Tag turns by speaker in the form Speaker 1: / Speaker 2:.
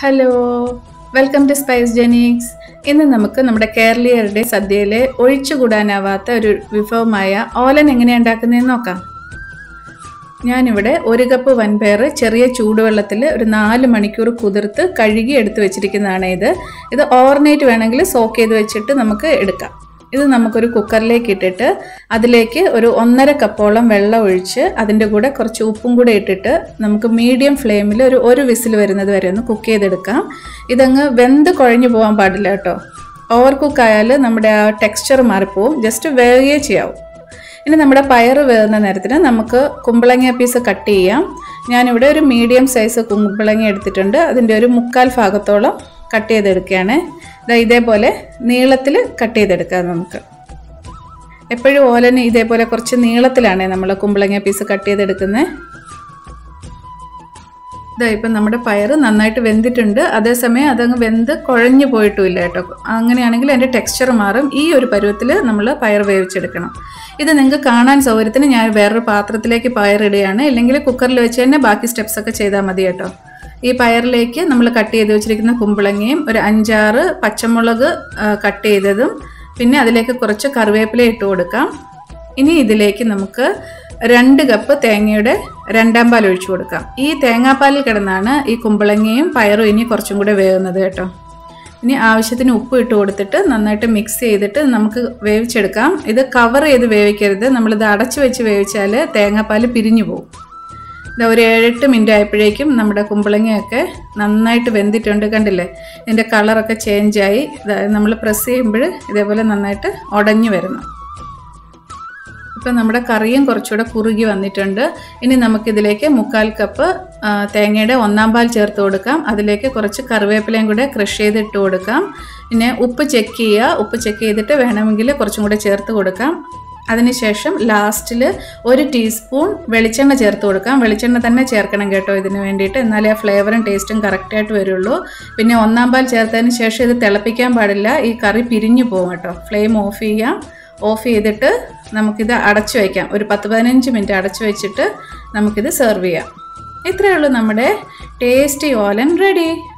Speaker 1: hello welcome to spice genix ഇന്ന് നമുക്ക് നമ്മുടെ കേരളീയരുടെ സദ്യയിലെ ഒഴിച്ചുകൂടാനാവാത്ത ഒരു വിഭവമായ ഓലൻ എങ്ങനെയാണ് ഉണ്ടാക്കുന്നതെന്ന് നോക്കാം ഞാനിവിടെ ഒരു കപ്പ് വൻപയർ ചെറിയ ചൂടുവെള്ളത്തിൽ ഒരു നാല് മണിക്കൂർ കുതിർത്ത് കഴുകി എടുത്ത് വെച്ചിരിക്കുന്നതാണ് ഇത് ഇത് ഓവർനൈറ്റ് വേണമെങ്കിൽ സോക്ക് ചെയ്ത് വെച്ചിട്ട് നമുക്ക് എടുക്കാം ഇത് നമുക്കൊരു കുക്കറിലേക്ക് ഇട്ടിട്ട് അതിലേക്ക് ഒരു ഒന്നര കപ്പോളം വെള്ളം ഒഴിച്ച് അതിൻ്റെ കൂടെ കുറച്ച് ഉപ്പും കൂടെ ഇട്ടിട്ട് നമുക്ക് മീഡിയം ഫ്ലെയിമിൽ ഒരു ഒരു വിസിൽ വരുന്നത് വരെ ഒന്ന് കുക്ക് ചെയ്തെടുക്കാം ഇതങ്ങ് വെന്ത് കുഴഞ്ഞു പോകാൻ പാടില്ല കേട്ടോ ഓവർ കുക്ക് ആയാൽ നമ്മുടെ ആ ടെക്സ്ചർ മാറിപ്പോവും ജസ്റ്റ് വേവുകയേ ചെയ്യാവും ഇനി നമ്മുടെ പയർ വേകുന്ന നേരത്തിന് നമുക്ക് കുമ്പളങ്ങ പീസ് കട്ട് ചെയ്യാം ഞാനിവിടെ ഒരു മീഡിയം സൈസ് കുമ്പളങ്ങ എടുത്തിട്ടുണ്ട് അതിൻ്റെ ഒരു മുക്കാൽ ഭാഗത്തോളം കട്ട് ചെയ്തെടുക്കുകയാണ് ദാ ഇതേപോലെ നീളത്തിൽ കട്ട് ചെയ്തെടുക്കാം നമുക്ക് എപ്പോഴും ഓലന് ഇതേപോലെ കുറച്ച് നീളത്തിലാണ് നമ്മൾ കുമ്പളങ്ങ പീസ് കട്ട് ചെയ്തെടുക്കുന്നത് ഇതാ ഇപ്പം നമ്മുടെ പയർ നന്നായിട്ട് വെന്തിട്ടുണ്ട് അതേസമയം അതങ്ങ് വെന്ത് കുഴഞ്ഞു പോയിട്ടുമില്ല കേട്ടോ അങ്ങനെയാണെങ്കിൽ അതിൻ്റെ ടെക്സ്ചർ മാറും ഈ ഒരു പരുവത്തിൽ നമ്മൾ പയർ വേവിച്ചെടുക്കണം ഇത് നിങ്ങൾക്ക് കാണാൻ സൗകര്യത്തിന് ഞാൻ വേറൊരു പാത്രത്തിലേക്ക് പയർ ഇടുകയാണ് ഇല്ലെങ്കിൽ കുക്കറിൽ വെച്ച് തന്നെ ബാക്കി സ്റ്റെപ്സ് ഒക്കെ ചെയ്താൽ മതി കേട്ടോ ഈ പയറിലേക്ക് നമ്മൾ കട്ട് ചെയ്ത് വെച്ചിരിക്കുന്ന കുമ്പളങ്ങയും ഒരു അഞ്ചാറ് പച്ചമുളക് കട്ട് ചെയ്തതും പിന്നെ അതിലേക്ക് കുറച്ച് കറിവേപ്പില ഇട്ട് കൊടുക്കാം ഇനി ഇതിലേക്ക് നമുക്ക് രണ്ട് കപ്പ് തേങ്ങയുടെ രണ്ടാം പാൽ ഒഴിച്ചു കൊടുക്കാം ഈ തേങ്ങാപ്പാലിൽ കിടന്നാണ് ഈ കുമ്പളങ്ങയും പയറും ഇനി കുറച്ചും കൂടെ വേകുന്നത് കേട്ടോ ഇനി ആവശ്യത്തിന് ഉപ്പ് ഇട്ട് കൊടുത്തിട്ട് നന്നായിട്ട് മിക്സ് ചെയ്തിട്ട് നമുക്ക് വേവിച്ചെടുക്കാം ഇത് കവർ ചെയ്ത് വേവിക്കരുത് നമ്മളിത് അടച്ചു വെച്ച് വേവിച്ചാൽ തേങ്ങാപ്പാൽ പിരിഞ്ഞു പോകും ഇത് ഒരു ഏഴെട്ട് മിനിറ്റ് ആയപ്പോഴേക്കും നമ്മുടെ കുമ്പളങ്ങയൊക്കെ നന്നായിട്ട് വെന്തിട്ടുണ്ട് കണ്ടില്ലേ ഇതിൻ്റെ കളറൊക്കെ ചേഞ്ചായി നമ്മൾ പ്രസ് ചെയ്യുമ്പോൾ ഇതേപോലെ നന്നായിട്ട് ഉടഞ്ഞു വരുന്നു ഇപ്പം നമ്മുടെ കറിയും കുറച്ചുകൂടെ കുറുകി വന്നിട്ടുണ്ട് ഇനി നമുക്കിതിലേക്ക് മുക്കാൽ കപ്പ് തേങ്ങയുടെ ഒന്നാം പാൽ ചേർത്ത് കൊടുക്കാം അതിലേക്ക് കുറച്ച് കറിവേപ്പിലയും കൂടെ ക്രഷ് ചെയ്ത് ഇട്ട് കൊടുക്കാം പിന്നെ ഉപ്പ് ചെക്ക് ചെയ്യുക ഉപ്പ് ചെക്ക് ചെയ്തിട്ട് വേണമെങ്കിൽ കുറച്ചും കൂടെ ചേർത്ത് കൊടുക്കാം അതിനുശേഷം ലാസ്റ്റിൽ ഒരു ടീസ്പൂൺ വെളിച്ചെണ്ണ ചേർത്ത് കൊടുക്കാം വെളിച്ചെണ്ണ തന്നെ ചേർക്കണം കേട്ടോ ഇതിന് വേണ്ടിയിട്ട് എന്നാലേ ആ ഫ്ലേവറും ടേസ്റ്റും കറക്റ്റായിട്ട് വരുള്ളൂ പിന്നെ ഒന്നാം പാൽ ചേർത്തതിന് ശേഷം ഇത് തിളപ്പിക്കാൻ പാടില്ല ഈ കറി പിരിഞ്ഞു പോകും കേട്ടോ ഫ്ലെയിം ഓഫ് ചെയ്യാം ഓഫ് ചെയ്തിട്ട് നമുക്കിത് അടച്ചു വയ്ക്കാം ഒരു പത്ത് പതിനഞ്ച് മിനിറ്റ് അടച്ചു വെച്ചിട്ട് നമുക്കിത് സെർവ് ചെയ്യാം ഇത്രയേ ഉള്ളൂ നമ്മുടെ ടേസ്റ്റി ഓലൻ റെഡി